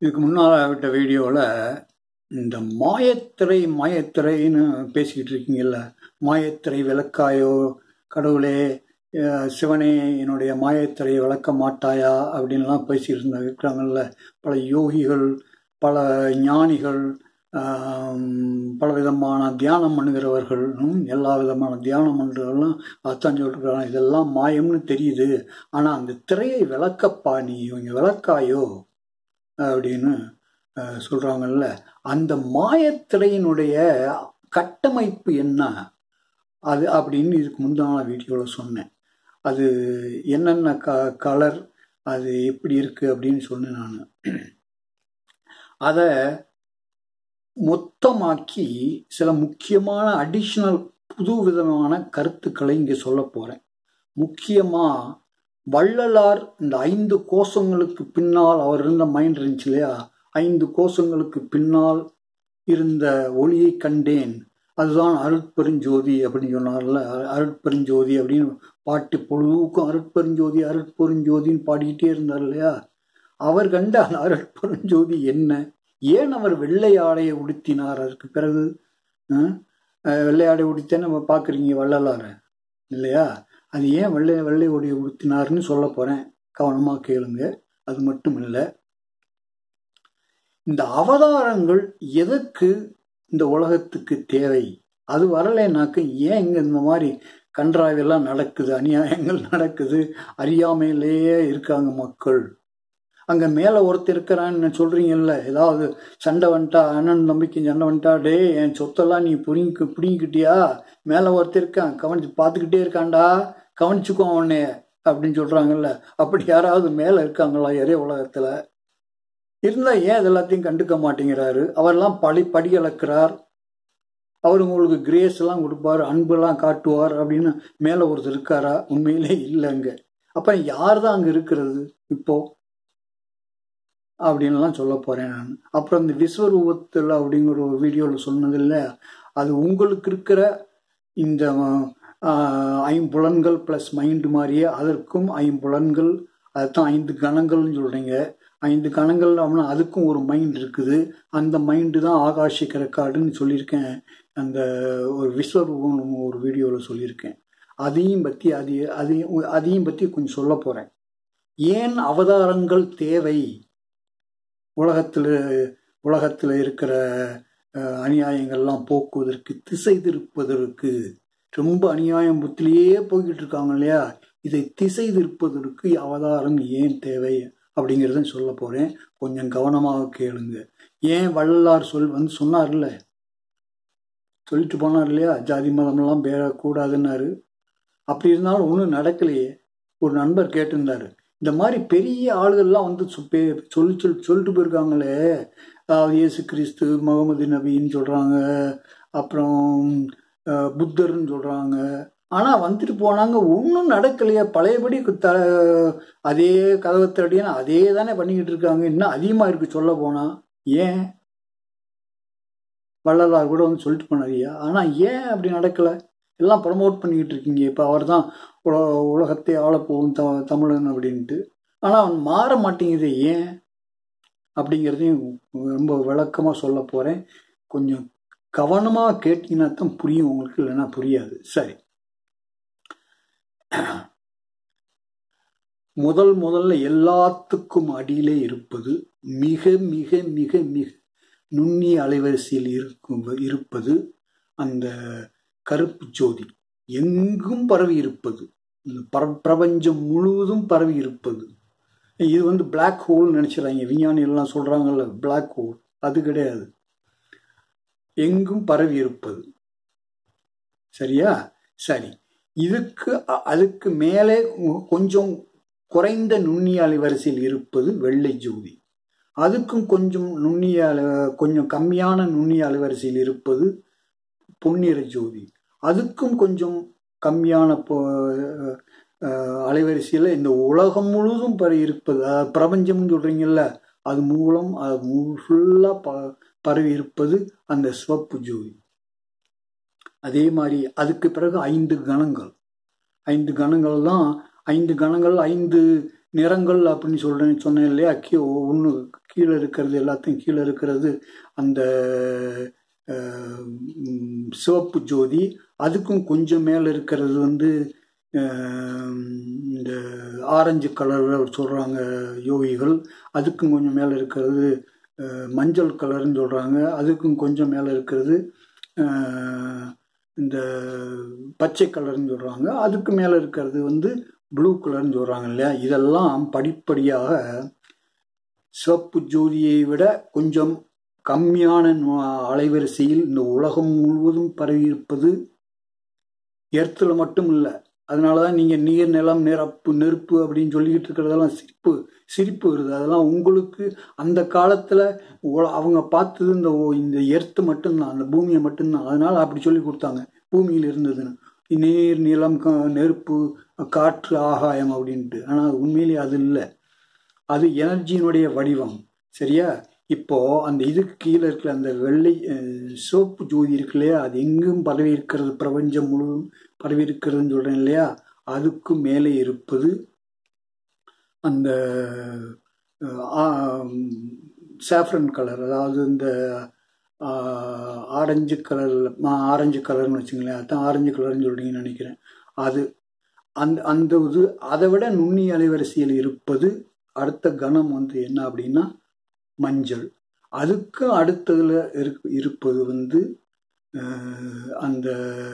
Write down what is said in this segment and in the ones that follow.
இதுக்கு முன்னால் விட்ட வீடியோவில் இந்த மாயத்திரை மாயத்திரைன்னு பேசிக்கிட்டு இருக்கீங்கல்ல மாயத்திரை விளக்காயோ கடவுளே அஹ், சிவனே என்னுடைய மாயத்திரையை விளக்க மாட்டாயா அப்படின்லாம் பேசிட்டு இருந்த இருக்கிறாங்கல்ல பல யோகிகள் பல ஞானிகள் ஆம், பல விதமான தியானம் பண்ணுகிறவர்கள் ம், எல்லா விதமான தியானம் பண்ணுறவர்களும் அதான் சொல்லிருக்கிறாங்க இதெல்லாம் மாயம்னு தெரியுது ஆனால் அந்த திரையை விளக்கப்பா நீ இவங்க விளக்காயோ அப்படின்னு அஹ், சொல்றாங்கல்ல அந்த மாயத்திரையினுடைய கட்டமைப்பு என்ன அது அப்படின்னு இதுக்கு முந்தான வீடியோவில் சொன்னேன் அது என்னென்ன க கலர் அது எப்படி இருக்கு அப்படின்னு சொன்னேன் நான் அதை மொத்தமாக்கி சில முக்கியமான அடிஷ்னல் புது விதமான கருத்துக்களை இங்கே சொல்ல போகிறேன் முக்கியமாக வள்ளலார் இந்த ஐந்து கோஷங்களுக்கு பின்னால் அவர் இருந்த மைண்ட் இருந்துச்சு இல்லையா ஐந்து கோஷங்களுக்கு பின்னால் இருந்த ஒளியை கண்டேன் அதுதான் அருட்பெருஞ்சோதி அப்படின்னு சொன்னார்ல அ- அருட்பெருஞ்சோதி அப்படின்னு பாட்டு பொழுதுக்கும் அருட்பெருஞ்சோதி அருட்பெருஞ்சோதின்னு பாடிக்கிட்டே இருந்தார் இல்லையா அவர் கண்ட அந்த அருட்பெருஞ்சோதி என்ன ஏன் அவர் வெள்ளை ஆடையை உடுத்தினார் அதற்கு பிறகு அஹ், அஹ், வெள்ளை ஆடை உடுத்தே நம்ம பார்க்குறீங்க வள்ளலார இல்லையா அது ஏன் வெள்ளை வெள்ளை உடைய உடுத்தினார்னு சொல்ல போகிறேன் கவனமாக கேளுங்க அது மட்டும் இல்லை இந்த அவதாரங்கள் எதற்கு இந்த உலகத்துக்கு தேவை அது வரலைனாக்க ஏன் இங்கே இந்த மாதிரி கன்றாவெல்லாம் நடக்குது அநியாயங்கள் நடக்குது அறியாமையிலேயே இருக்காங்க மக்கள் அங்கே மேலே ஒருத்தர் இருக்கிறான்னு சொல்கிறீங்கல்ல ஏதாவது சண்டை வந்துட்டா அண்ணன் நம்பிக்கை சண்டை வந்துட்டா டே என் சொத்தெல்லாம் நீ புரிங்கி பிடிங்கிக்கிட்டியா மேலே ஒருத்தர் இருக்கான் கவனிச்சு பார்த்துக்கிட்டே இருக்கான்டா கவனிச்சுக்கோ அவனே அப்படின்னு சொல்கிறாங்கல்ல அப்படி யாராவது மேலே இருக்காங்களா இறை உலகத்தில் இருந்தால் ஏன் இது எல்லாத்தையும் கண்டுக்க மாட்டேங்கிறாரு அவரெல்லாம் படி படி அளக்கிறார் அவர் உங்களுக்கு கிரேஸ் எல்லாம் கொடுப்பார் அன்பெல்லாம் காட்டுவார் அப்படின்னு மேலே ஒருத்தர் இருக்காரா உண்மையிலே இல்லைங்க அப்போ யார் தான் அங்கே இருக்கிறது இப்போ அப்படின்லாம் சொல்ல போகிறேன் நான் அப்புறம் இந்த விஸ்வரூபத்தில் அப்படிங்கிற ஒரு வீடியோவில் சொன்னதில்ல அது உங்களுக்கு இருக்கிற இந்த ஆஹ், ஐம்புலன்கள் ப்ளஸ் மைண்டு மாதிரியே அதற்கும் ஐம்புலன்கள் அதுதான் ஐந்து கணங்கள்னு சொல்கிறீங்க ஐந்து கணங்கள் அப்படின்னா அதுக்கும் ஒரு மைண்ட் இருக்குது அந்த மைண்டு தான் ஆகாஷிக் ரெக்கார்டுன்னு சொல்லியிருக்கேன் அந்த ஒரு விஸ்வரூபம் ஒரு வீடியோவில் சொல்லியிருக்கேன் அதையும் பற்றி அது அதையும் அதையும் பற்றி கொஞ்சம் சொல்ல போகிறேன் ஏன் அவதாரங்கள் தேவை உலகத்தில் உலகத்தில் இருக்கிற அஹ், அநியாயங்கள்லாம் போக்குவதற்கு திசை திருப்பதற்கு ரொம்ப அநியாயம் புத்திலேயே போய்கிட்டு இருக்காங்க இல்லையா இதை திசை திருப்பதற்கு அவதாரம் ஏன் தேவை அப்படிங்கிறத சொல்ல போகிறேன் கொஞ்சம் கவனமாக கேளுங்க ஏன் வள்ளலார் சொல் வந்து சொன்னார்ல சொல்லிட்டு போனார் இல்லையா ஜாதி மதமெல்லாம் பேரக்கூடாதுன்னாரு அப்படி இருந்தாலும் ஒன்றும் நடக்கலையே ஒரு நண்பர் கேட்டிருந்தாரு இந்த மாதிரி பெரிய ஆளுகள்லாம் வந்து சொ- பே- சொல்லி சொல்லி சொல்லிட்டு போயிருக்காங்களே அதாவது இயேசு கிறிஸ்து முகமது நபின்னு சொல்கிறாங்க அப்புறம் அஹ், புத்தர்னு சொல்கிறாங்க ஆனால் வந்துட்டு போனாங்க ஒன்றும் நடக்கலையே பழையபடி கு- த அதே கதவை தடியான அதே தானே பண்ணிக்கிட்டு இருக்காங்க இன்னும் அதிகமாக இருக்குது சொல்ல போனால் ஏன் வள்ளலார் கூட வந்து சொல்லிட்டு போனாரியா ஆனால் ஏன் அப்படி நடக்கலை எல்லாம் ப்ரமோட் பண்ணிக்கிட்டு இருக்கீங்க இப்போ அவர் தான் உல உலகத்தை ஆளப்போகும் த தமிழன் அப்படின்ட்டு ஆனால் அவன் மாற மாட்டேங்குது ஏன் அப்படிங்கிறதையும் ரொம்ப விளக்கமாக சொல்ல போகிறேன் கொஞ்சம் கவனமாக கேட்டிங்கன்னா தான் புரியும் உங்களுக்கு இல்லைன்னா புரியாது சரி முதல் முதல்ல எல்லாத்துக்கும் அடியிலே இருப்பது மிக மிக மிக மிக நுண்ணிய அலைவரிசையில் இருக்கும் இருப்பது அந்த கருப்பு ஜோதி எங்கும் பரவி இருப்பது இந்த பர- பிரபஞ்சம் முழுவதும் பரவி இருப்பது இது வந்து Black ஹோல் நினைச்சிடறாங்க விஞ்ஞானி எல்லாம் சொல்றாங்கல்ல Black ஹோல் அது கிடையாது எங்கும் பரவி இருப்பது சரியா சரி இதுக்கு அ- அதுக்கு மேலே கொ- கொஞ்சம் குறைந்த நுண்ணிய அலைவரிசையில் இருப்பது வெள்ளை ஜோதி அதுக்கும் கொஞ்சம் நுண்ணிய அலை- கொஞ்சம் கம்மியான நுண்ணிய அலைவரிசையில் இருப்பது பொன்னிற ஜோதி அதுக்கும் கொஞ்சம் கம்மியான பொ- அஹ், அலைவரிசையில் இந்த உலகம் முழுவதும் பரவி இருப்பது அஹ், பிரபஞ்சம்னு சொல்றீங்கல்ல அது மூலம் அது ஃபுல்லாக ப பரவி இருப்பது அந்த சிவப்பு ஜோதி அதே மாதிரி அதுக்கு பிறகு ஐந்து கணங்கள் ஐந்து கணங்கள் தான் ஐந்து கணங்கள் ஐந்து நிறங்கள் அப்படின்னு சொல்றேன் சொன்னேன் இல்லையா கீ ஒன்று கீழே இருக்கிறது எல்லாத்தையும் கீழே இருக்கிறது அந்த அஹ், ம், சிவப்பு ஜோதி அதுக்கும் கொஞ்சம் மேலே இருக்கிறது வந்து அஹ், இந்த ஆரஞ்சு கலரில் சொல்கிறாங்க யோகிகள் அதுக்கும் கொஞ்சம் மேலே இருக்கிறது அஹ், மஞ்சள் கலர்னு சொல்கிறாங்க அதுக்கும் கொஞ்சம் மேலே இருக்கிறது அஹ், இந்த பச்சை கலர்னு சொல்கிறாங்க அதுக்கு மேலே இருக்கிறது வந்து ப்ளூ கலர்னு சொல்கிறாங்க இல்லையா இதெல்லாம் படிப்படியாக சிவப்பு ஜோதியை விட கொஞ்சம் கம்மியான நு- அலைவரிசையில் இந்த உலகம் முழுவதும் பரவி இருப்பது எர்த்தில் மட்டும் இல்லை அதனால தான் நீங்கள் நீர் நிலம் நிரப்பு நெருப்பு அப்படின்னு சொல்லிக்கிட்டு இருக்கிறதெல்லாம் சிரிப்பு சிரிப்பு வருது அதெல்லாம் உங்களுக்கு அந்த காலத்தில் அவங்க பார்த்தது இந்த ஓ- இந்த எர்த்து மட்டும்தான் அந்த பூமியை மட்டும்தான் அதனால அப்படி சொல்லி கொடுத்தாங்க பூமியில் இருந்ததுன்னு நீர் நிலம் கா- நெருப்பு காற்று ஆகாயம் அப்படின்ட்டு ஆனால் உண்மையிலேயே அது இல்லை அது எனர்ஜியினுடைய வடிவம் சரியா இப்போ அந்த இதுக்கு கீழே இருக்கிற அந்த வெள்ளை அஹ், சிவப்பு ஜோதி இருக்கு இல்லையா அது எங்கும் பரவி இருக்கிறது பிரபஞ்சம் முழுவதும் பரவி இருக்கிறதுன்னு சொல்றேன் இல்லையா அதுக்கு மேலே இருப்பது அந்த சாஃப்ரன் கலர் அதாவது இந்த ஆஹ், ஆரஞ்சு கலர் ஆரஞ்சு கலர்னு வச்சுங்களேன் அதான் ஆரஞ்சு கலர்னு சொல்றீங்கன்னு நினைக்கிறேன் அது அந்த அந்த இது அதை விட நுண்ணி அலைவரிசையில் இருப்பது அடுத்த கணம் வந்து என்ன அப்படின்னா மஞ்சள் அதுக்கு அடுத்ததுல இருக்கு இருப்பது வந்து அஹ், அந்த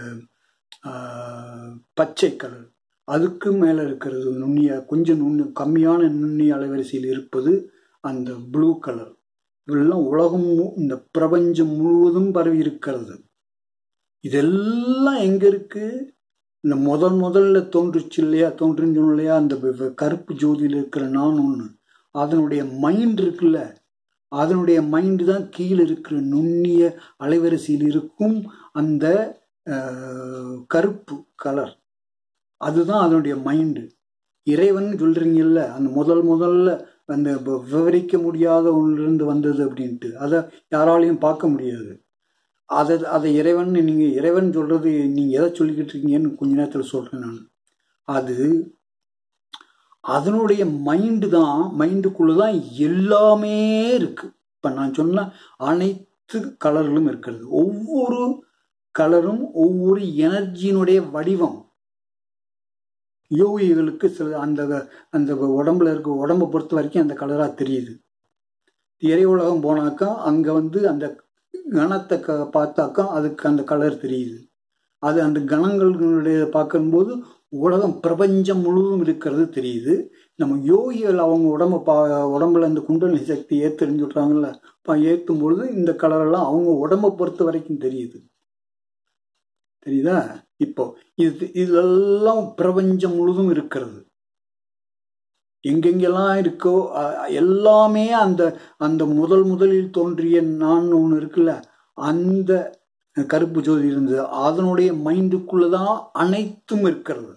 அஹ், பச்சை கலர் அதுக்கு மேலே இருக்கிறது நுண்ணிய கொஞ்சம் நுண்ணி கம்மியான நுண்ணி அலைவரிசையில் இருப்பது அந்த ப்ளூ கலர் இதெல்லாம் உலகம் மு- இந்த பிரபஞ்சம் முழுவதும் பரவி இருக்கிறது இதெல்லாம் எங்க இருக்கு இந்த முதல் முதல்ல தோன்றுச்சு இல்லையா தோன்றுன்னு சொன்னோம் இல்லையா அந்த வெ- வெ- கருப்பு ஜோதியில் இருக்கிற நான் ஒன்று அதனுடைய மைண்ட் இருக்குல்ல அதனுடைய மைண்டு தான் கீழே இருக்கிற நுண்ணிய அலைவரிசையில் இருக்கும் அந்த அஹ், கருப்பு கலர் அதுதான் அதனுடைய மைண்டு இறைவன் சொல்றீங்கல்ல அந்த முதல் முதல்ல அந்த வ- விவரிக்க முடியாத ஒன்றிலிருந்து வந்தது அப்படின்ட்டு அதை யாராலையும் பார்க்க முடியாது அதை அதை இறைவன் நீங்க இறைவன் சொல்றது நீங்க எதை சொல்லிக்கிட்டு இருக்கீங்கன்னு கொஞ்ச நேரத்தில் சொல்றேன் நான் அது அதனுடைய மைண்டு தான் மைண்டுக்குள்ள தான் எல்லாமே இருக்கு இப்ப நான் சொன்ன அனைத்து கலர்களும் இருக்கிறது ஒவ்வொரு கலரும் ஒவ்வொரு எனர்ஜியினுடைய வடிவம் யோகிகளுக்கு சில அந்த அந்த உடம்புல இருக்க உடம்பை பொறுத்த வரைக்கும் அந்த கலரா தெரியுது இறை உலகம் போனாக்கா அங்க வந்து அந்த கணத்தை க பார்த்தாக்கா அதுக்கு அந்த கலர் தெரியுது அது அந்த கணங்களுடைய பார்க்கும்போது உலகம் பிரபஞ்சம் முழுவதும் இருக்கிறது தெரியுது நம்ம யோகிகள் அவங்க உடம்ப பா உடம்புல இந்த குண்டலினி சக்தி ஏற்றுன்னு சொல்றாங்கல்ல இப்போ ஏற்றும் பொழுது இந்த கலரெல்லாம் அவங்க உடம்பை பொறுத்த வரைக்கும் தெரியுது தெரியுதா இப்போ இது இதெல்லாம் பிரபஞ்சம் முழுதும் இருக்கிறது எங்கெங்கெல்லாம் இருக்கோ அ- எல்லாமே அந்த அந்த முதல் முதலில் தோன்றிய நான் ஒன்று இருக்குல்ல அந்த கருப்பு ஜோதி இருந்தது அதனுடைய மைண்டுக்குள்ளதான் அனைத்தும் இருக்கிறது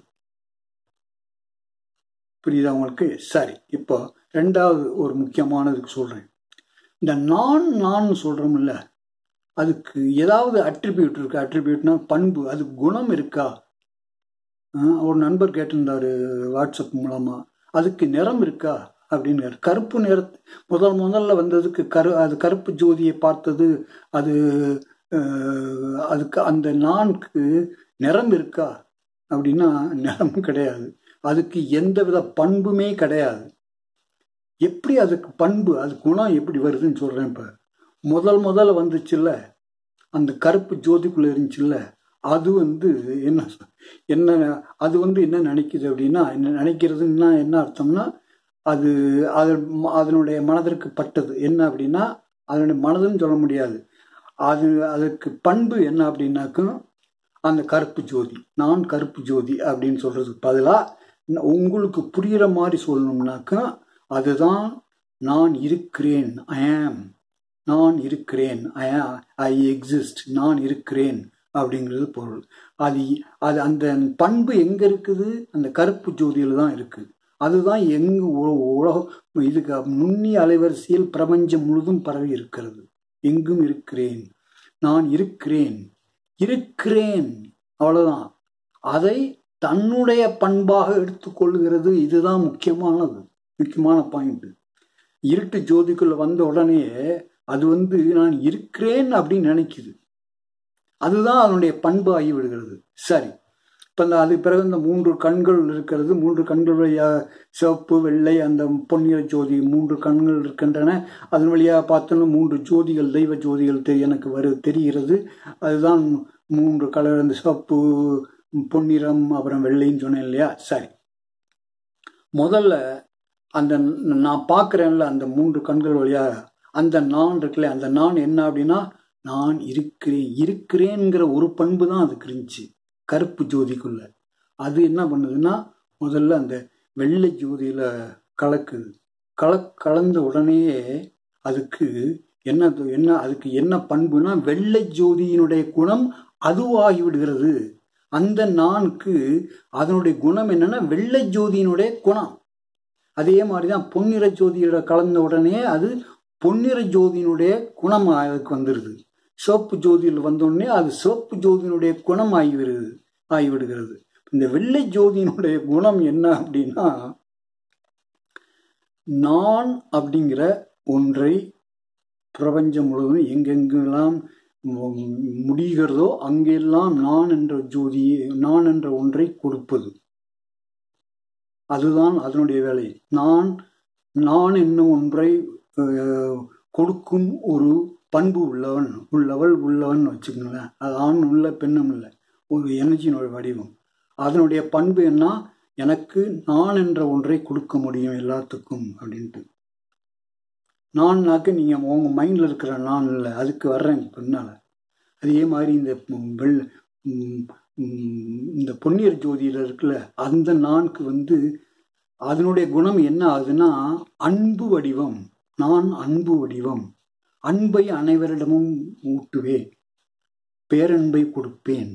புரியுதா உங்களுக்கு சரி இப்போ ரெண்டாவது ஒரு முக்கியமானதுக்கு சொல்றேன் இந்த நான் நான் சொல்றோம்ல அதுக்கு ஏதாவது அட்ரிபியூட் இருக்கு அட்ரிபியூட்னா பண்பு அது குணம் இருக்கா ஆஹ் ஒரு நண்பர் கேட்டிருந்தாரு வாட்ஸ்அப் மூலமா அதுக்கு நிறம் இருக்கா அப்படின்னு கருப்பு நிற முதல் முதல்ல வந்ததுக்கு கரு அது கருப்பு ஜோதியை பார்த்தது அது அஹ், அதுக்கு அந்த நான்கு நிறம் இருக்கா அப்படின்னா நிறம் கிடையாது அதுக்கு எந்த வித பண்புமே கிடையாது எப்படி அதுக்கு பண்பு அது குணம் எப்படி வருதுன்னு சொல்றேன் இப்ப முதல் முதல்ல வந்துச்சுல்ல அந்த கருப்பு ஜோதிக்குள்ள இருந்துச்சுல்ல அது வந்து என்ன சொ- என்ன அது வந்து என்ன நினைக்குது அப்படின்னா என்ன நினைக்கிறதுன்னா என்ன அர்த்தம்னா அது அது அதனுடைய மனதிற்கு பட்டது என்ன அப்படின்னா அதனுடைய மனதுன்னு சொல்ல முடியாது அது அதுக்கு பண்பு என்ன அப்படின்னாக்கும் அந்த கருப்பு ஜோதி நான் கருப்பு ஜோதி அப்படின்னு சொல்றதுக்கு பதிலாக உங்களுக்கு புரிகிற மாதிரி சொல்லணும்னாக்கா அதுதான் நான் இருக்கிறேன் ஐ ஆம் நான் இருக்கிறேன் ஐ ஐ எக்ஸிஸ்ட் நான் இருக்கிறேன் அப்படிங்கிறது பொருள் அது அது அந்த பண்பு எங்க இருக்குது அந்த கருப்பு ஜோதியில தான் இருக்கு அதுதான் எங்கு உ- உலகம் இதுக்கு நுண்ணிய அலைவரிசையில் பிரபஞ்சம் முழுதும் பரவி இருக்கிறது எங்கும் இருக்கிறேன் நான் இருக்கிறேன் இருக்கிறேன் அவ்வளவுதான் அதை தன்னுடைய பண்பாக எடுத்துக்கொள்கிறது இதுதான் முக்கியமானது முக்கியமான பாயிண்ட் இருட்டு ஜோதிக்குள்ள வந்த உடனே அது வந்து நான் இருக்கிறேன் அப்படின்னு நினைக்குது அதுதான் அதனுடைய பண்பு ஆகி விடுகிறது சரி இப்போ இந்த அதுக்கு பிறகு இந்த மூன்று கண்கள் இருக்கிறது மூன்று கண்கள் வழியாக சிவப்பு வெள்ளை அந்த பொன்னிற ஜோதி மூன்று கண்கள் இருக்கின்றன அதன் வழியாக பார்த்தோன்னா மூன்று ஜோதிகள் தெய்வ ஜோதிகள் தெரி எனக்கு வரு தெரிகிறது அதுதான் மூன்று கலர் அந்த சிவப்பு பொன்னிறம் அப்புறம் வெள்ளைன்னு சொன்னேன் இல்லையா சரி முதல்ல அந்த நான் பார்க்குறேன்ல அந்த மூன்று கண்கள் வழியாக அந்த நான் இருக்குல்ல அந்த நான் என்ன அப்படின்னா நான் இருக்கிறேன் இருக்கிறேங்கிற ஒரு பண்பு தான் அதுக்கு இருந்துச்சு கருப்பு ஜோதிக்குள்ள அது என்ன பண்ணுதுன்னா முதல்ல அந்த வெள்ளை ஜோதியில கலக்குது கல கலந்த உடனேயே அதுக்கு என்ன என்ன அதுக்கு என்ன பண்புனா வெள்ளை ஜோதியினுடைய குணம் அதுவாகி விடுகிறது அந்த நானுக்கு அதனுடைய குணம் என்னன்னா வெள்ளை ஜோதியினுடைய குணம் அதே மாதிரி தான் பொன்னிற ஜோதியோட கலந்த உடனே அது பொன்னிற ஜோதியினுடைய குணம் அதுக்கு வந்துடுது சிவப்பு ஜோதியில் வந்தோடனே அது சிவப்பு ஜோதியினுடைய குணம் ஆகிவிடுது ஆகிவிடுகிறது இந்த வெள்ளை ஜோதியினுடைய குணம் என்ன அப்படின்னா நான் அப்படிங்கிற ஒன்றை பிரபஞ்சம் முழுவதும் எங்கெங்கெல்லாம் முடிகிறதோ அங்கெல்லாம் நான் என்ற ஜோதியை நான் என்ற ஒன்றை கொடுப்பது அதுதான் அதனுடைய வேலை நான் நான் என்னும் ஒன்றை கொடுக்கும் ஒரு பண்பு உள்ளவன் உள்ளவள் உள்ளவன் வச்சுக்கோங்களேன் அது ஆண் உள்ள பெண்ணும் இல்லை ஒரு எனர்ஜியினுடைய வடிவம் அதனுடைய பண்பு என்ன எனக்கு நான் என்ற ஒன்றை கொடுக்க முடியும் எல்லாத்துக்கும் அப்படின்ட்டு நான்னாக்க நீங்கள் உங்கள் மைண்டில் இருக்கிற நான் இல்லை அதுக்கு வர்றேன் பின்னால் அதே மாதிரி இந்த வெள் இந்த பொன்னியர் ஜோதியில் இருக்குல்ல அந்த நான்கு வந்து அதனுடைய குணம் என்ன ஆகுதுன்னா அன்பு வடிவம் நான் அன்பு வடிவம் அன்பை அனைவரிடமும் ஊட்டுவேன் பேரன்பை கொடுப்பேன்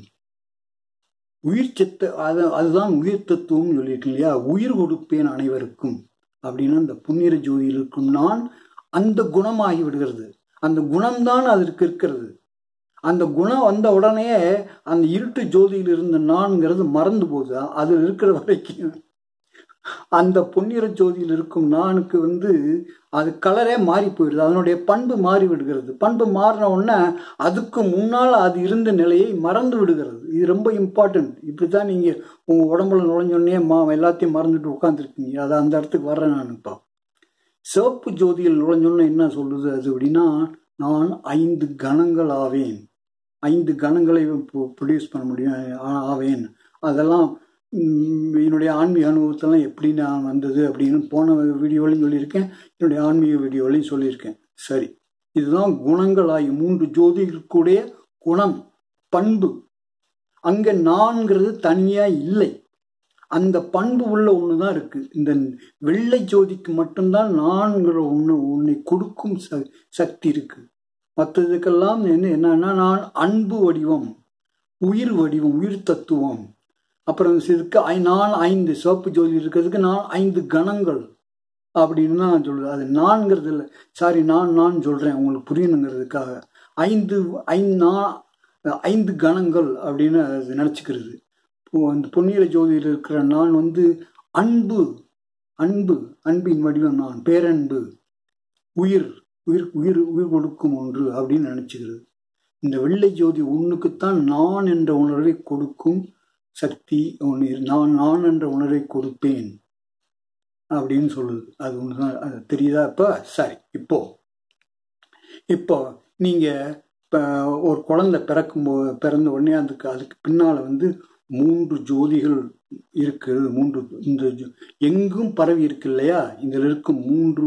உயிர் சத்து அது அதுதான் உயிர் தத்துவம் சொல்லியிருக்கேன் இல்லையா உயிர் கொடுப்பேன் அனைவருக்கும் அப்படின்னா அந்த புண்ணிய ஜோதியில் இருக்கும் நான் அந்த குணமாகி விடுகிறது அந்த குணம்தான் அதற்கு இருக்கிறது அந்த குணம் வந்த உடனே அந்த இருட்டு ஜோதியில் இருந்த நான்கிறது மறந்து போகுது அதில் இருக்கிற வரைக்கும் அந்த பொன்னிற ஜோதியில் இருக்கும் நானுக்கு வந்து அது கலரே மாறி போயிடுது அதனுடைய பண்பு மாறி விடுகிறது பண்பு மாறின உடனே அதுக்கு முன்னால் அது இருந்த நிலையை மறந்து விடுகிறது இது ரொம்ப இம்பார்ட்டன்ட் இப்படி தான் நீங்கள் உங்கள் உடம்புல நுழைஞ்சோடனே மா எல்லாத்தையும் மறந்துட்டு உட்காந்துருக்கீங்க அதை அந்த இடத்துக்கு வர்றேன் நான் இப்போ சிவப்பு ஜோதியில் நுழைஞ்சோன்னு என்ன சொல்லுது அது அப்படின்னா நான் ஐந்து கணங்கள் ஆவேன் ஐந்து கணங்களை ப்ரொடியூஸ் பண்ண முடியும் ஆவேன் அதெல்லாம் என்னுடைய ஆன்மீக அனுபவத்தெல்லாம் எப்படி நான் வந்தது அப்படின்னு போன வீடியோலையும் சொல்லியிருக்கேன் என்னுடைய ஆன்மீக வீடியோலையும் சொல்லியிருக்கேன் சரி இதுதான் குணங்களாகி மூன்று ஜோதிகளுக்குடைய குணம் பண்பு அங்கே நான்கிறது தனியாக இல்லை அந்த பண்பு உள்ள ஒன்று தான் இருக்கு இந்த வெள்ளை ஜோதிக்கு மட்டும்தான் நான்கிற ஒன்று உன்னை கொடுக்கும் ச சக்தி இருக்கு மற்றதுக்கெல்லாம் என்ன என்னன்னா நான் அன்பு வடிவம் உயிர் வடிவம் உயிர் தத்துவம் அப்புறம் இதுக்கு நான் ஐந்து சிவப்பு ஜோதி இருக்கிறதுக்கு நான் ஐந்து கணங்கள் அப்படின்னு தான் சொல்லுது அது நான்கிறது இல்லை சாரி நான் நான் சொல்கிறேன் உங்களுக்கு புரியணுங்கிறதுக்காக ஐந்து ஐந்து நான் ஐந்து கணங்கள் அப்படின்னு அது நினச்சிக்கிறது அந்த பொன்னியல ஜோதியில் இருக்கிற நான் வந்து அன்பு அன்பு அன்பின் வடிவம் நான் பேரன்பு உயிர் உயிர் உயிர் உயிர் கொடுக்கும் ஒன்று அப்படின்னு நினச்சிக்கிறது இந்த வெள்ளை ஜோதி ஒன்றுக்குத்தான் நான் என்ற உணர்வை கொடுக்கும் சக்தி ஒன்று நான் நான் என்ற உணர்வை கொடுப்பேன் அப்படின்னு சொல்லுது அது ஒன்று தான் அது தெரியுதா இப்போ சரி இப்போ இப்போ நீங்கள் இப்போ ஒரு குழந்தை பிறக்கும் போ பிறந்த உடனே அதுக்கு அதுக்கு பின்னால் வந்து மூன்று ஜோதிகள் இருக்குது மூன்று இந்த எங்கும் பரவி இருக்கு இல்லையா இதில் இருக்கும் மூன்று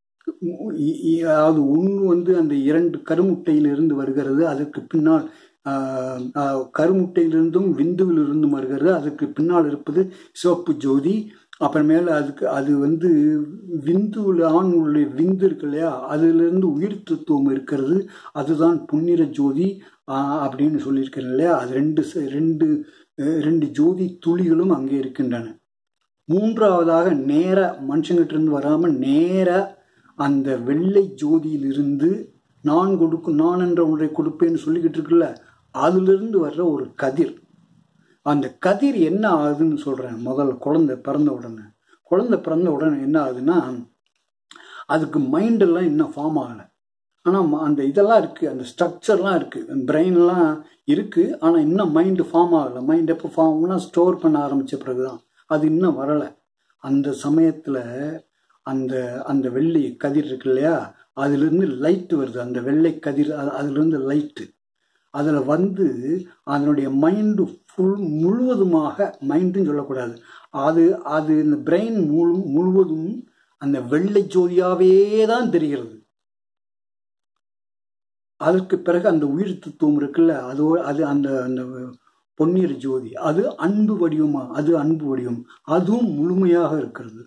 அதாவது ஒன்று வந்து அந்த இரண்டு கருமுட்டையிலிருந்து வருகிறது அதற்கு பின்னால் கருமுட்டையிலிருந்தும் விந்துவிலிருந்தும் வருகிறது அதற்கு பின்னால் இருப்பது சிவப்பு ஜோதி அப்புறமேல அதுக்கு அது வந்து விந்துவில் ஆணுடைய விந்து இருக்கு இல்லையா அதிலிருந்து உயிர் தத்துவம் இருக்கிறது அதுதான் புன்னிற ஜோதி அப்படின்னு சொல்லியிருக்கிறேன் இல்லையா அது ரெண்டு ரெண்டு ரெண்டு ஜோதி துளிகளும் அங்கே இருக்கின்றன மூன்றாவதாக நேர மனுஷங்கிட்ட இருந்து வராமல் நேர அந்த வெள்ளை ஜோதியிலிருந்து நான் கொடுக்கும் நான் என்ற ஒன்றை கொடுப்பேன்னு சொல்லிக்கிட்டு இருக்குல்ல அதிலிருந்து வர்ற ஒரு கதிர் அந்த கதிர் என்ன ஆகுதுன்னு சொல்கிறேன் முதல் குழந்தை பிறந்த உடனே குழந்தை பிறந்த உடனே என்ன ஆகுதுன்னா அதுக்கு மைண்டெல்லாம் இன்னும் ஃபார்ம் ஆகலை ஆனால் அந்த இதெல்லாம் இருக்குது அந்த ஸ்ட்ரக்சர்லாம் இருக்குது பிரெயின்லாம் இருக்குது ஆனால் இன்னும் மைண்டு ஃபார்ம் ஆகலை மைண்ட் எப்போ ஃபார்ம்னா ஸ்டோர் பண்ண ஆரம்பித்த பிறகு தான் அது இன்னும் வரலை அந்த சமயத்தில் அந்த அந்த வெள்ளி கதிர் இருக்கு இல்லையா அதுலேருந்து லைட் வருது அந்த வெள்ளை கதிர் அதுலேருந்து லைட்டு அதில் வந்து அதனுடைய மைண்டு ஃபுல் முழுவதுமாக மைண்டுன்னு சொல்லக்கூடாது அது அது இந்த பிரெயின் முழு முழுவதும் அந்த வெள்ளை ஜோதியாகவே தான் தெரிகிறது அதற்கு பிறகு அந்த உயிர் தத்துவம் இருக்குல்ல அது அது அந்த அந்த பொன்னியர் ஜோதி அது அன்பு வடிவமா அது அன்பு வடிவம் அதுவும் முழுமையாக இருக்கிறது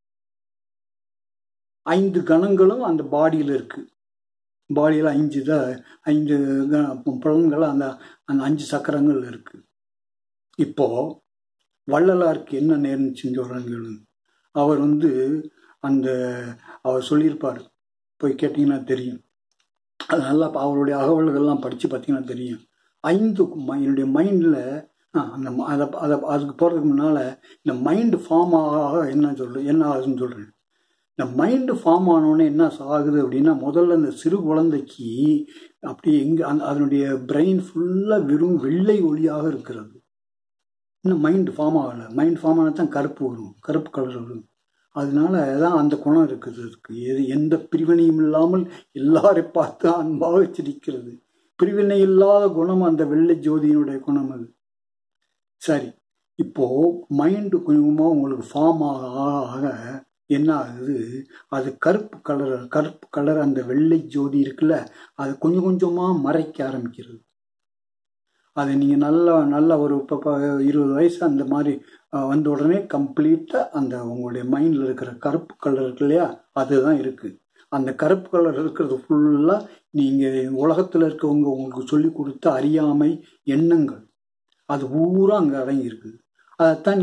ஐந்து கணங்களும் அந்த பாடியில் இருக்கு பாடியில் ஐந்து தான் ஐந்து புலன்கள் அந்த அந்த அஞ்சு சக்கரங்கள் இருக்கு இப்போ வள்ளலாருக்கு என்ன நேர்ந்துச்சுன்னு சொல்கிறாங்க அவர் வந்து அந்த அவர் சொல்லியிருப்பார் போய் கேட்டிங்கன்னா தெரியும் அது நல்லா அவருடைய அகவல்கள்லாம் படித்து பார்த்தீங்கன்னா தெரியும் ஐந்து என்னுடைய மைண்டில் அந்த அதை அதை அதுக்கு போகிறதுக்கு முன்னால் இந்த மைண்டு ஃபார்ம் ஆக என்ன சொல்கிறேன் என்ன ஆகுதுன்னு சொல்கிறேன் இந்த மைண்டு ஃபார்ம் ஆனோடனே என்ன ஆகுது அப்படின்னா முதல்ல இந்த சிறு குழந்தைக்கு அப்படியே எங்கே அந்த அதனுடைய பிரெயின் ஃபுல்லாக வெறும் வெள்ளை ஒளியாக இருக்கிறது இன்னும் மைண்டு ஃபார்ம் ஆகலை மைண்ட் ஃபார்ம் ஆனால் தான் கருப்பு வரும் கருப்பு கலர் வரும் அதனால தான் அந்த குணம் இருக்குது அதுக்கு எது எந்த பிரிவினையும் இல்லாமல் எல்லாரை பார்த்து அன்பாக சிரிக்கிறது பிரிவினை இல்லாத குணம் அந்த வெள்ளை ஜோதியினுடைய குணம் அது சரி இப்போ மைண்டு கொஞ்சமாக உங்களுக்கு ஃபார்ம் ஆக ஆக என்ன ஆகுது அது கருப்பு கலர் கருப்பு கலர் அந்த வெள்ளை ஜோதி இருக்குல்ல அது கொஞ்சம் கொஞ்சமாக மறைக்க ஆரம்பிக்கிறது அதை நீங்கள் நல்லா நல்லா ஒரு இப்போ இருபது வயசு அந்த மாதிரி வந்த உடனே கம்ப்ளீட்டாக அந்த உங்களுடைய மைண்டில் இருக்கிற கருப்பு கலர் இருக்கு இல்லையா அதுதான் இருக்குது அந்த கருப்பு கலர் இருக்கிறது ஃபுல்லாக நீங்கள் உலகத்தில் இருக்கவங்க உங்களுக்கு சொல்லி கொடுத்த அறியாமை எண்ணங்கள் அது பூரா அங்கே அடங்கியிருக்குது அதைத்தான்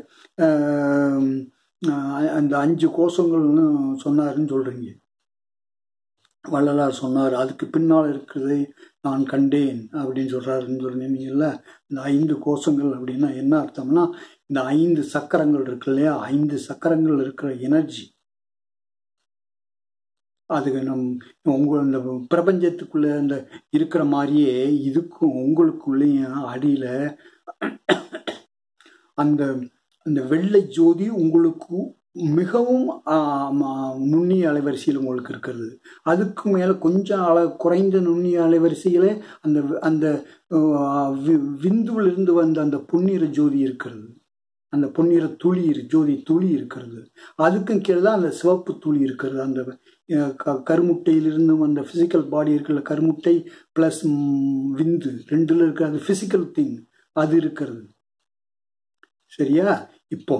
நீங்கள் அந்த அஞ்சு கோஷங்கள்னு சொன்னாருன்னு சொல்கிறீங்க வள்ளலார் சொன்னார் அதுக்கு பின்னால் இருக்கிறதை நான் கண்டேன் அப்படின்னு சொல்கிறாருன்னு சொன்னீங்கல்ல இந்த ஐந்து கோஷங்கள் அப்படின்னா என்ன அர்த்தம்னா இந்த ஐந்து சக்கரங்கள் இருக்கு இல்லையா ஐந்து சக்கரங்கள் இருக்கிற எனர்ஜி அதுக்கு நம் உங்க இந்த பிரபஞ்சத்துக்குள்ள இந்த இருக்கிற மாதிரியே இதுக்கும் உங்களுக்குள்ளேயும் அடியில் அந்த அந்த வெள்ளை ஜோதி உங்களுக்கு மிகவும் நுண்ணிய அலைவரிசையில் உங்களுக்கு இருக்கிறது அதுக்கு மேலே கொஞ்சம் அள குறைந்த நுண்ணிய அலைவரிசையில் அந்த அந்த விந்துவிலிருந்து வந்த அந்த பொன்னிற ஜோதி இருக்கிறது அந்த பொன்னிற துளி ஜோதி துளி இருக்கிறது அதுக்கும் கீழே தான் அந்த சிவப்பு துளி இருக்கிறது அந்த கருமுட்டையிலிருந்து அந்த ஃபிசிக்கல் பாடி இருக்கிற கருமுட்டை ப்ளஸ் விந்து ரெண்டில் இருக்கிற அந்த ஃபிசிக்கல் திங் அது இருக்கிறது சரியா இப்போ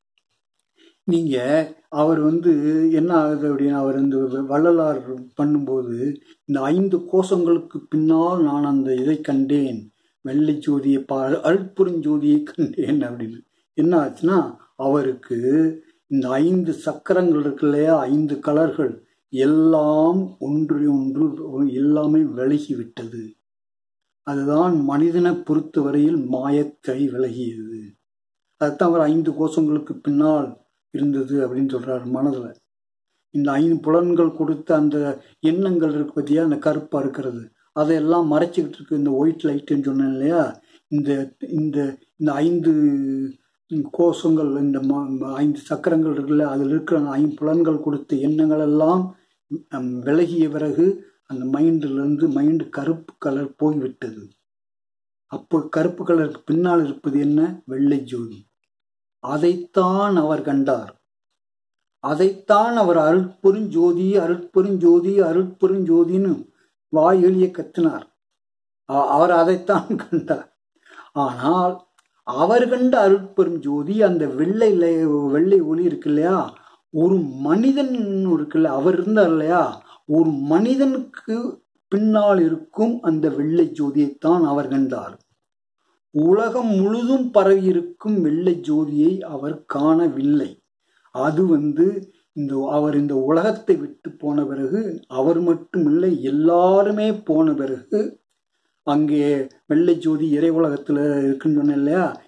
நீங்க அவர் வந்து என்ன ஆகுது அப்படின்னா அவர் இந்த வள்ளலார் பண்ணும்போது இந்த ஐந்து கோஷங்களுக்கு பின்னால் நான் அந்த இதை கண்டேன் வெள்ளை ஜோதியை பா அருட்புறஞ்சோதியை கண்டேன் அப்படின்னு என்ன ஆச்சுன்னா அவருக்கு இந்த ஐந்து சக்கரங்கள் இருக்கு இல்லையா ஐந்து கலர்கள் எல்லாம் ஒன்று ஒன்று எல்லாமே விலகி விட்டது அதுதான் மனிதனை பொறுத்தவரையில் மாயக்கை விலகியது அதுதான் அவர் ஐந்து கோஷங்களுக்கு பின்னால் இருந்தது அப்படின்னு சொல்றாரு மனதில் இந்த ஐந்து புலன்கள் கொடுத்த அந்த எண்ணங்கள் இருக்கு பற்றியா அந்த கருப்பாக இருக்கிறது அதையெல்லாம் மறைச்சிக்கிட்டு இருக்கு இந்த ஒயிட் லைட்டுன்னு சொன்னேன் இல்லையா இந்த இந்த இந்த ஐந்து கோஷங்கள் இந்த ஐந்து சக்கரங்கள் இருக்குல்ல அதில் இருக்கிற ஐம்புலன்கள் கொடுத்த எண்ணங்கள் எல்லாம் விலகிய பிறகு அந்த மைண்டிலிருந்து மைண்டு கருப்பு கலர் போய்விட்டது அப்போ கருப்பு கலருக்கு பின்னால் இருப்பது என்ன வெள்ளை ஜோதி அதைத்தான் அவர் கண்டார் அதைத்தான் அவர் அருட்பெருஞ்சோதி அருட்பெருஞ்சோதி அருட்பெருஞ்சோதின்னு வாய் எளிய கத்தினார் அவர் அதைத்தான் கண்டார் ஆனால் அவர் கண்ட அருட்பெரும் ஜோதி அந்த வெள்ளை வெள்ளை ஒளி இருக்கு இல்லையா ஒரு மனிதன் இருக்குல்ல அவர் இருந்தார் இல்லையா ஒரு மனிதனுக்கு பின்னால் இருக்கும் அந்த வெள்ளை ஜோதியைத்தான் அவர் கண்டார் உலகம் முழுதும் பரவி இருக்கும் வெள்ளை ஜோதியை அவர் காணவில்லை அது வந்து இந்த அவர் இந்த உலகத்தை விட்டு போன பிறகு அவர் மட்டுமில்லை எல்லாருமே போன பிறகு அங்கே வெள்ளை ஜோதி இறை உலகத்தில் இருக்குன்னு சொன்னேன் இல்லையா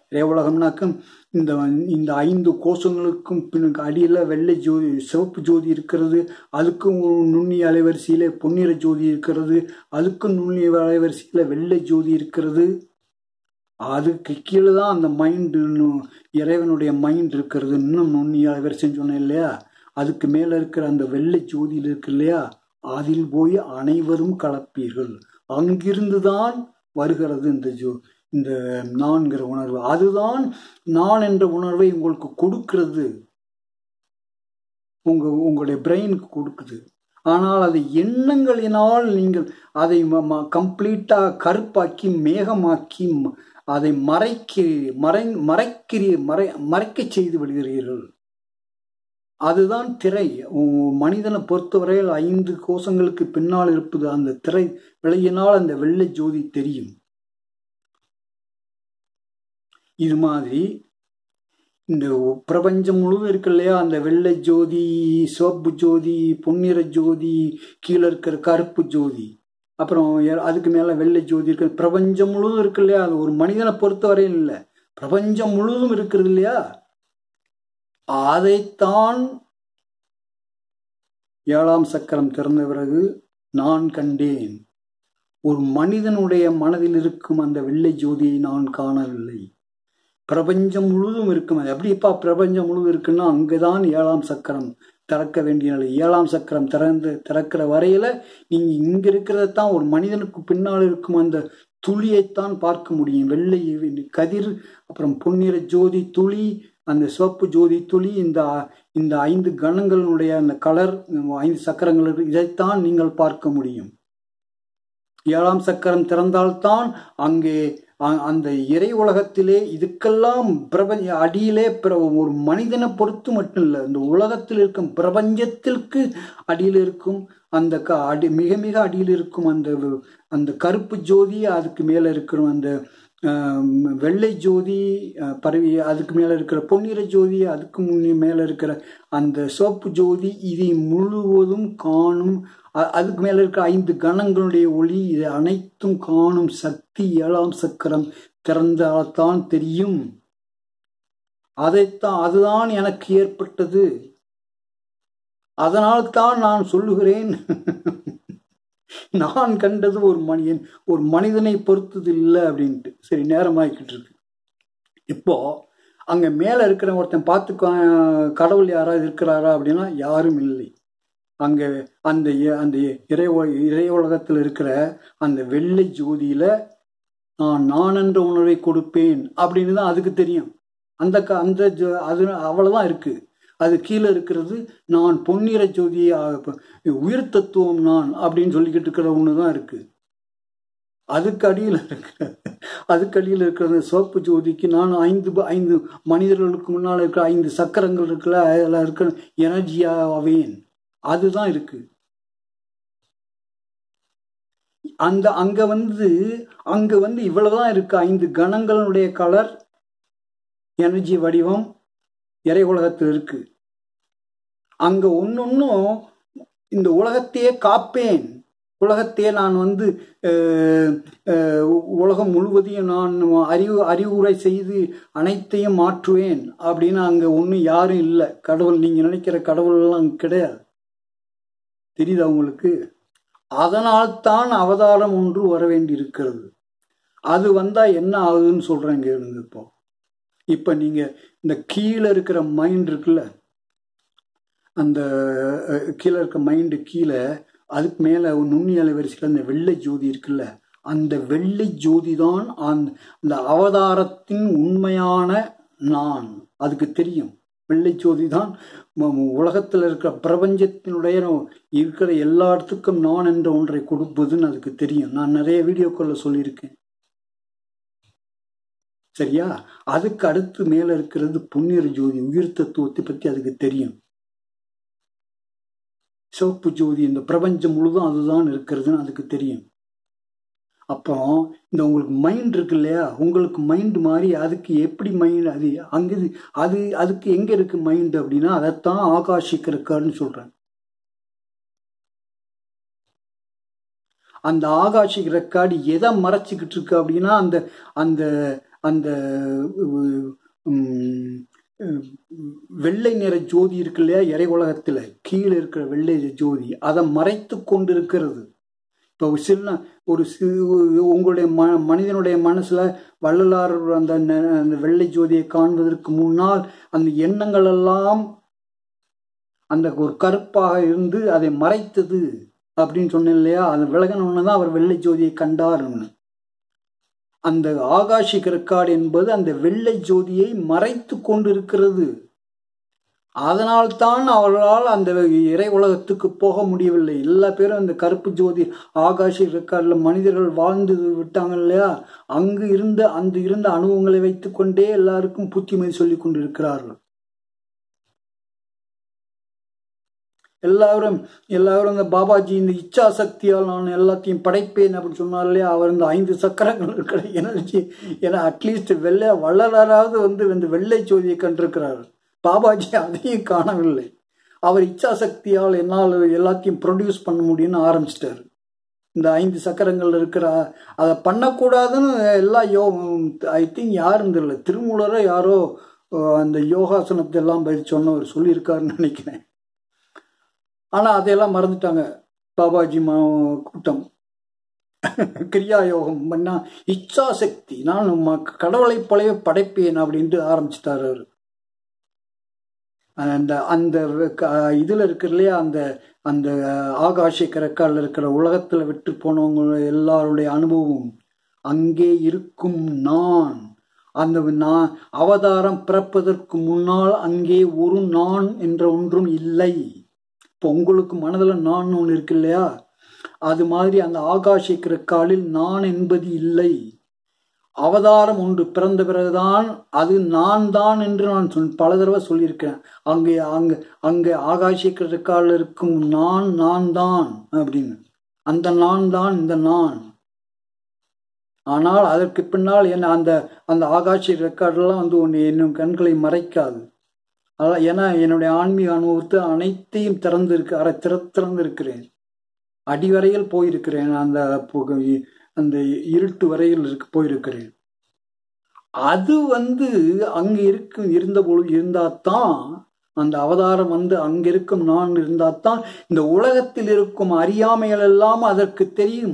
இறையுலகம்னாக்க இந்த இந்த ஐந்து கோஷங்களுக்கும் பின்னுக்கு அடியில் வெள்ளை ஜோதி சிவப்பு ஜோதி இருக்கிறது அதுக்கும் ஒரு நுண்ணிய அலைவரிசையில் பொன்னிற ஜோதி இருக்கிறது அதுக்கும் நுண்ணிய அலைவரிசையில் வெள்ளை ஜோதி இருக்கிறது அதுக்கு கீழே தான் அந்த மைண்டு இறைவனுடைய மைண்ட் இருக்கிறது இன்னும் நுண்ணிய அலைவரிசைன்னு சொன்னேன் இல்லையா அதுக்கு மேலே இருக்கிற அந்த வெள்ளை ஜோதியில் இருக்கு இல்லையா அதில் போய் அனைவரும் கலப்பீர்கள் அங்கிருந்து தான் வருகிறது இந்த ஜோ இந்த நான்கிற உணர்வு அதுதான் நான் என்ற உணர்வை உங்களுக்கு கொடுக்கிறது உங்க உங்களுடைய பிரெயினுக்கு கொடுக்குது ஆனால் அதை எண்ணங்களினால் நீங்கள் அதை கம்ப்ளீட்டா கருப்பாக்கி மேகமாக்கி அதை மறைக்க மறை மறைக்கிறீ மறை மறைக்க செய்து விடுகிறீர்கள் அதுதான் திரை மனிதனை பொறுத்தவரையில் ஐந்து கோஷங்களுக்கு பின்னால் இருப்பது அந்த திரை விளையினால் அந்த வெள்ளை ஜோதி தெரியும் இது மாதிரி இந்த பிரபஞ்சம் முழுவதும் இருக்கு இல்லையா அந்த வெள்ளை ஜோதி சிவப்பு ஜோதி பொன்னிற ஜோதி கீழே இருக்கிற கருப்பு ஜோதி அப்புறம் அதுக்கு மேலே வெள்ளை ஜோதி இருக்கு பிரபஞ்சம் முழுவதும் இருக்கு இல்லையா அது ஒரு மனிதனை பொறுத்தவரையில் இல்லை பிரபஞ்சம் முழுவதும் இருக்கிறது இல்லையா அதைத்தான் ஏழாம் சக்கரம் திறந்த பிறகு நான் கண்டேன் ஒரு மனிதனுடைய மனதில் இருக்கும் அந்த வெள்ளை ஜோதியை நான் காணவில்லை பிரபஞ்சம் முழுவதும் இருக்கும் அது எப்படிப்பா பிரபஞ்சம் முழுவதும் இருக்குன்னா அங்கதான் ஏழாம் சக்கரம் திறக்க வேண்டிய நிலை ஏழாம் சக்கரம் திறந்து திறக்கிற வரையில நீங்க இங்க இருக்கிறதான் ஒரு மனிதனுக்கு பின்னால் இருக்கும் அந்த துளியைத்தான் பார்க்க முடியும் வெள்ளை கதிர் அப்புறம் பொன்னிற ஜோதி துளி அந்த சிவப்பு ஜோதி துளி இந்த இந்த ஐந்து கணங்களுடைய அந்த கலர் ஐந்து சக்கரங்கள் இதைத்தான் நீங்கள் பார்க்க முடியும் ஏழாம் சக்கரம் திறந்தால்தான் அங்கே அந்த இறை உலகத்திலே இதுக்கெல்லாம் பிரபஞ்ச அடியிலே ஒரு மனிதனை பொறுத்து மட்டும் இல்லை இந்த உலகத்தில் இருக்கும் பிரபஞ்சத்திற்கு அடியில் இருக்கும் அந்த க அடி மிக மிக அடியில் இருக்கும் அந்த அந்த கருப்பு ஜோதி அதுக்கு மேலே இருக்கிற அந்த வெள்ளை ஜோதி பரவி அதுக்கு மேலே இருக்கிற பொன்னிற ஜோதி அதுக்கு முன்னே மேலே இருக்கிற அந்த சிவப்பு ஜோதி இதை முழுவதும் காணும் அதுக்கு மேலே இருக்கிற ஐந்து கணங்களுடைய ஒளி இதை அனைத்தும் காணும் சக்தி ஏழாம் சக்கரம் திறந்தால்தான் தெரியும் அதைத்தான் அதுதான் எனக்கு ஏற்பட்டது அதனால்தான் நான் சொல்லுகிறேன் நான் கண்டது ஒரு மனிதன் ஒரு மனிதனை பொறுத்தது இல்லை அப்படின்ட்டு சரி நேரமாகிக்கிட்டு இருக்கு இப்போ அங்க மேல இருக்கிற ஒருத்தன் பார்த்து கடவுள் யாராவது இருக்கிறாரா அப்படின்னா யாரும் இல்லை அங்க அந்த அந்த இறை இறை உலகத்தில் இருக்கிற அந்த வெள்ளை ஜோதியில நான் நான் என்ற உணர்வை கொடுப்பேன் அப்படின்னு தான் அதுக்கு தெரியும் அந்த க அந்த அது அவ்வளவுதான் இருக்கு அது கீழே இருக்கிறது நான் பொன்னிற ஜோதி உயிர் தத்துவம் நான் அப்படின்னு சொல்லிக்கிட்டு இருக்கிற ஒன்று தான் இருக்கு அதுக்கு அடியில் இருக்கிற அதுக்கு அடியில் இருக்கிற சிவப்பு ஜோதிக்கு நான் ஐந்து ஐந்து மனிதர்களுக்கு முன்னால் இருக்கிற ஐந்து சக்கரங்கள் இருக்குல்ல அதில் இருக்கிற எனர்ஜியாவேன் அதுதான் இருக்கு அந்த அங்க வந்து அங்க வந்து இவ்வளவுதான் இருக்கு ஐந்து கணங்களுடைய கலர் எனர்ஜி வடிவம் இறை உலகத்தில் இருக்கு அங்க ஒன்னொன்னும் இந்த உலகத்தையே காப்பேன் உலகத்தையே நான் வந்து உலகம் முழுவதையும் நான் அறிவு அறிவுரை செய்து அனைத்தையும் மாற்றுவேன் அப்படின்னு அங்க ஒன்றும் யாரும் இல்லை கடவுள் நீங்க நினைக்கிற கடவுள்லாம் அங்க கிடையாது தெரியுதா உங்களுக்கு அதனால் தான் அவதாரம் ஒன்று வர வேண்டி இருக்கிறது அது வந்தா என்ன ஆகுதுன்னு சொல்றேன் கேளுங்க இப்போ இப்ப நீங்க இந்த கீழே இருக்கிற மைண்ட் இருக்குல்ல அந்த கீழே இருக்க மைண்டு கீழே அதுக்கு மேல நுண்ணி அலைவரிசையில் அந்த வெள்ளை ஜோதி இருக்குல்ல அந்த வெள்ளை ஜோதி தான் அந்த அவதாரத்தின் உண்மையான நான் அதுக்கு தெரியும் வெள்ளை ஜோதி தான் உலகத்தில் இருக்கிற பிரபஞ்சத்தினுடைய இருக்கிற எல்லா இடத்துக்கும் நான் என்ற ஒன்றை கொடுப்பதுன்னு அதுக்கு தெரியும் நான் நிறைய வீடியோக்களில் சொல்லியிருக்கேன் சரியா அதுக்கு அடுத்து மேல இருக்கிறது புண்ணியர் ஜோதி உயிர் தத்துவத்தை பத்தி அதுக்கு தெரியும் சிவப்பு ஜோதி இந்த பிரபஞ்சம் முழுதும் அதுதான் இருக்கிறதுன்னு அதுக்கு தெரியும் அப்புறம் இந்த உங்களுக்கு மைண்ட் இருக்கு இல்லையா உங்களுக்கு மைண்ட் மாதிரி அதுக்கு எப்படி மைண்ட் அது அங்கே அது அதுக்கு எங்க இருக்கு மைண்ட் அப்படின்னா அதைத்தான் ஆகாஷிக் இருக்காருன்னு சொல்றேன் அந்த ஆகாஷிக் ரெக்கார்டு எதை மறைச்சிக்கிட்டு இருக்கு அப்படின்னா அந்த அந்த அந்த உம், உம், வெள்ளை நிற ஜோதி இருக்கு இல்லையா இறை உலகத்தில் கீழே இருக்கிற வெள்ளை ஜோதி அதை மறைத்து கொண்டிருக்கிறது இப்போ சின்ன ஒரு சிறு உங்களுடைய ம மனிதனுடைய மனசுல வள்ளலார் அந்த ந- அந்த வெள்ளை ஜோதியை காண்பதற்கு முன்னால் அந்த எண்ணங்கள் எல்லாம் அந்த ஒரு கருப்பாக இருந்து அதை மறைத்தது அப்படின்னு சொன்னேன் இல்லையா அது விலகணும்னு தான் அவர் வெள்ளை ஜோதியை கண்டார்னு அந்த ஆகாஷிக் ரெக்கார்டு என்பது அந்த வெள்ளை ஜோதியை மறைத்து கொண்டிருக்கிறது அதனால்தான் அவர்களால் அந்த இறை உலகத்துக்கு போக முடியவில்லை எல்லா பேரும் அந்த கருப்பு ஜோதி ஆகாஷி ரெக்கார்டில் மனிதர்கள் வாழ்ந்து விட்டாங்க இல்லையா அங்கு இருந்த அந்த இருந்த அனுபவங்களை வைத்துக்கொண்டே எல்லாருக்கும் புத்திமதி சொல்லிக் கொண்டிருக்கிறார்கள் எல்லாரும் எல்லாரும் இந்த பாபாஜி இந்த இச்சா சக்தியால் நான் எல்லாத்தையும் படைப்பேன் அப்படின்னு சொன்னார் இல்லையா அவர் இந்த ஐந்து சக்கரங்கள் இருக்கிற எனர்ஜி ஏன்னா அட்லீஸ்ட் வெள்ளை வள்ளலாராவது வந்து இந்த வெள்ளை ஜோதியை கண்டிருக்கிறார் பாபாஜி அதையும் காணவில்லை அவர் இச்சா சக்தியால் என்னால் எல்லாத்தையும் ப்ரொடியூஸ் பண்ண முடியும்னு ஆரம்பிச்சிட்டாரு இந்த ஐந்து சக்கரங்கள் இருக்கிற அதை பண்ணக்கூடாதுன்னு எல்லா யோ ஐ திங்க் யாரும் தெரியல திருமூலரோ யாரோ அஹ், அந்த யோகாசனத்தை எல்லாம் பயிற்சி சொன்னவர் சொல்லியிருக்காருன்னு நினைக்கிறேன் ஆனால் அதையெல்லாம் மறந்துட்டாங்க பாபாஜி மா கூட்டம் கிரியா யோகம் பண்ணா இச்சா சக்தி நான் ம- கடவுளைப் போலவே படைப்பேன் அப்படின்ட்டு ஆரம்பிச்சிட்டாரு அவரு அந்த அந்த க- இதுல இருக்கு இல்லையா அந்த அந்த ஆகாஷ கரக்கால் இருக்கிற உலகத்துல விட்டு போனவங்க எல்லாருடைய அனுபவம் அங்கே இருக்கும் நான் அந்த நான் அவதாரம் பிறப்பதற்கு முன்னால் அங்கே ஒரு நான் என்ற ஒன்றும் இல்லை இப்போ உங்களுக்கு மனதில் நான் ஒன்று இருக்கு இல்லையா அது மாதிரி அந்த ஆகாஷிக்கிற காலில் நான் என்பது இல்லை அவதாரம் ஒன்று பிறந்த பிறகுதான் அது நான் தான் என்று நான் சொல் பல தடவை சொல்லியிருக்கிறேன் அங்கே அங்கே அங்கே ஆகாஷிக்கிற காலில் இருக்கும் நான் நான் தான் அப்படின்னு அந்த நான் தான் இந்த நான் ஆனால் அதற்கு பின்னால் என்ன அந்த அந்த ஆகாஷி ரெக்கார்டெல்லாம் வந்து ஒன்று என்னும் கண்களை மறைக்காது அதான் ஏன்னா என்னுடைய ஆன்மீக அனுபவத்தை அனைத்தையும் திறந்திருக்கு அரை திற திறந்திருக்கிறேன் அடிவரையில் போயிருக்கிறேன் அந்த புக- அந்த இருட்டு வரையில் இருக்கு போயிருக்கிறேன் அது வந்து அங்க இருக்கும் இருந்த பொழுது இருந்தாதான் அந்த அவதாரம் வந்து அங்க இருக்கும் நான் இருந்தாதான் இந்த உலகத்தில் இருக்கும் அறியாமைகள் எல்லாம் அதற்கு தெரியும்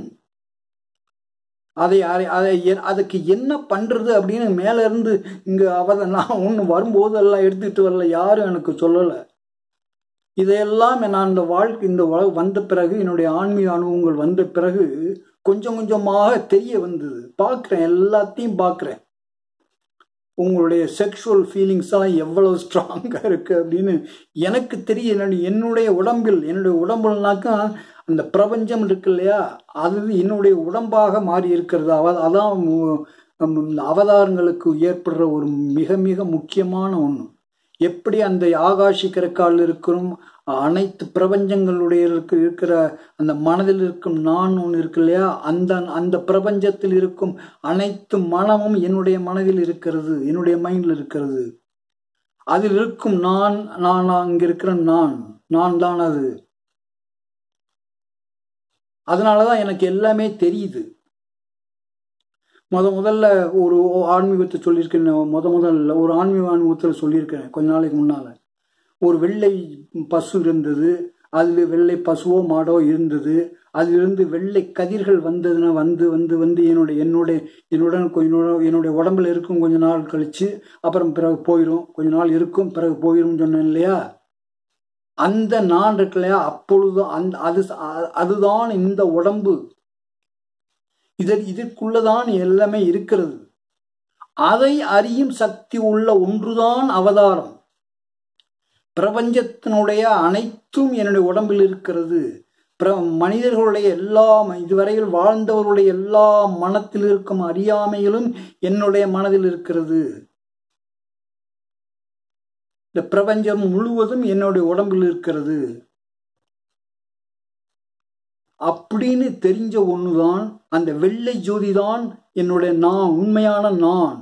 அதை அதை- அதை எ- அதுக்கு என்ன பண்றது அப்படின்னு மேல இருந்து இங்க அவத நான் ஒன்று வரும்போது எல்லாம் எடுத்துக்கிட்டு வரல யாரும் எனக்கு சொல்லலை இதையெல்லாம் நான் இந்த வாழ்க்கை இந்த உலக வந்த பிறகு என்னுடைய ஆன்மீக அனுபவங்கள் வந்த பிறகு கொஞ்சம் கொஞ்சமாக தெரிய வந்தது பார்க்குறேன் எல்லாத்தையும் பார்க்குறேன் உங்களுடைய செக்ஷுவல் ஃபீலிங்ஸ் எல்லாம் எவ்வளவு ஸ்ட்ராங்காக இருக்கு அப்படின்னு எனக்கு தெரியும் என்னுடைய என்னுடைய உடம்பில் என்னுடைய உடம்புலனாக்கா அந்த பிரபஞ்சம் இருக்கு இல்லையா அது என்னுடைய உடம்பாக மாறி இருக்கிறது அவ அதான் மு- ஹம் இந்த அவதாரங்களுக்கு ஏற்படுற ஒரு மிக மிக முக்கியமான ஒன்று எப்படி அந்த ஆகாஷிக்கிற கால் இருக்கிறோம் அனைத்து பிரபஞ்சங்களுடைய இருக்கு- இருக்கிற அந்த மனதில் இருக்கும் நான் ஒன்று இருக்கு இல்லையா அந்த அந்த பிரபஞ்சத்தில் இருக்கும் அனைத்து மனமும் என்னுடைய மனதில் இருக்கிறது என்னுடைய மைண்டில் இருக்கிறது அதில் இருக்கும் நான் நான் அங்க இருக்கிற நான் நான் தான் அது அதனாலதான் எனக்கு எல்லாமே தெரியுது முத முதல்ல ஒரு ஆன்மீகத்தை சொல்லியிருக்கேன் முத முதல்ல ஒரு ஆன்மீக அனுபவத்தில் சொல்லியிருக்கிறேன் கொஞ்ச நாளைக்கு முன்னால ஒரு வெள்ளை பசு இருந்தது அதில் வெள்ளை பசுவோ மாடோ இருந்தது அதிலிருந்து வெள்ளை கதிர்கள் வந்ததுன்னா வந்து வந்து வந்து என்னுடைய என்னுடைய என்னுடன் கொஞ்ச- என்னுடைய உடம்புல இருக்கும் கொஞ்ச நாள் கழிச்சு அப்புறம் பிறகு போயிடும் கொஞ்ச நாள் இருக்கும் பிறகு போயிடும் சொன்னேன் இல்லையா அந்த நான் இருக்கு இல்லையா அப்பொழுது அந்த அது அ- அதுதான் இந்த உடம்பு இதற் இதற்குள்ளதான் எல்லாமே இருக்கிறது அதை அறியும் சக்தி உள்ள ஒன்றுதான் அவதாரம் பிரபஞ்சத்தினுடைய அனைத்தும் என்னுடைய உடம்பில் இருக்கிறது பிர மனிதர்களுடைய எல்லா இதுவரையில் வாழ்ந்தவர்களுடைய எல்லா மனத்தில் இருக்கும் அறியாமைகளும் என்னுடைய மனதில் இருக்கிறது இந்த பிரபஞ்சம் முழுவதும் என்னுடைய உடம்பில் இருக்கிறது அப்படின்னு தெரிஞ்ச ஒண்ணுதான் அந்த வெள்ளை ஜோதி தான் என்னுடைய நான் உண்மையான நான்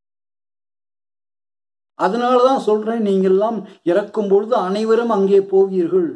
அதனாலதான் சொல்றேன் நீங்கெல்லாம் இறக்கும் பொழுது அனைவரும் அங்கே போவீர்கள்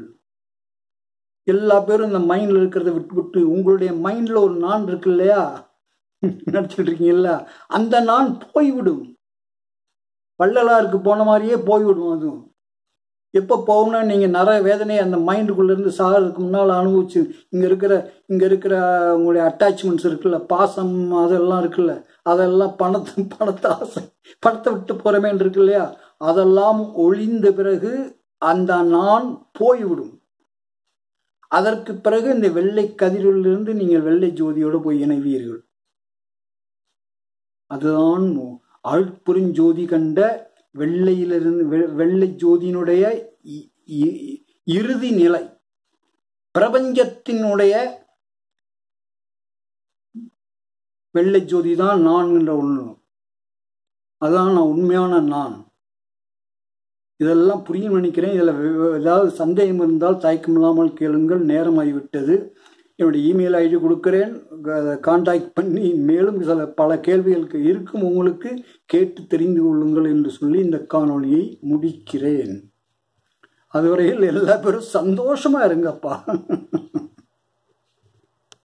எல்லா பேரும் இந்த மைண்ட்ல இருக்கிறத விட்டு விட்டு உங்களுடைய மைண்ட்ல ஒரு நான் இருக்கு இல்லையா நடிச்சுட்டு இருக்கீங்கல்ல அந்த நான் போய்விடும் வள்ளலாருக்கு போன மாதிரியே போய்விடும் அதுவும் எப்போ போகும்னா நீங்கள் நிறைய வேதனையை அந்த மைண்டுக்குள்ளேருந்து சாகிறதுக்கு முன்னால் அனுபவிச்சு இங்கே இருக்கிற இங்கே இருக்கிற உங்களுடைய அட்டாச்மெண்ட்ஸ் இருக்குல்ல பாசம் அதெல்லாம் இருக்குல்ல அதெல்லாம் பணத்தை பணத்தை ஆசை பணத்தை விட்டு போகிறமேன் இருக்கு இல்லையா அதெல்லாம் ஒளிந்த பிறகு அந்த நான் போய்விடும் அதற்கு பிறகு இந்த வெள்ளை கதிரிலிருந்து நீங்கள் வெள்ளை ஜோதியோடு போய் இணைவீர்கள் அதுதான் அழுப்புரிஞ்சோதி கண்ட வெள்ளையிலிருந்து வெள்ளை ஜோதியினுடைய இறுதி நிலை பிரபஞ்சத்தினுடைய வெள்ளை ஜோதி தான் நான் என்ற ஒன்று அதான் நான் உண்மையான நான் இதெல்லாம் புரியும் நினைக்கிறேன் இதில் ஏதாவது சந்தேகம் இருந்தால் தயக்கம் இல்லாமல் கேளுங்கள் நேரம் ஆகிவிட்டது என்னுடைய இமெயில் ஐடி கொடுக்குறேன் கான்டாக்ட் பண்ணி மேலும் சில பல கேள்விகளுக்கு இருக்கும் உங்களுக்கு கேட்டு தெரிந்து கொள்ளுங்கள் என்று சொல்லி இந்த காணொலியை முடிக்கிறேன் அதுவரையில் எல்லா பேரும் சந்தோஷமா இருங்கப்பா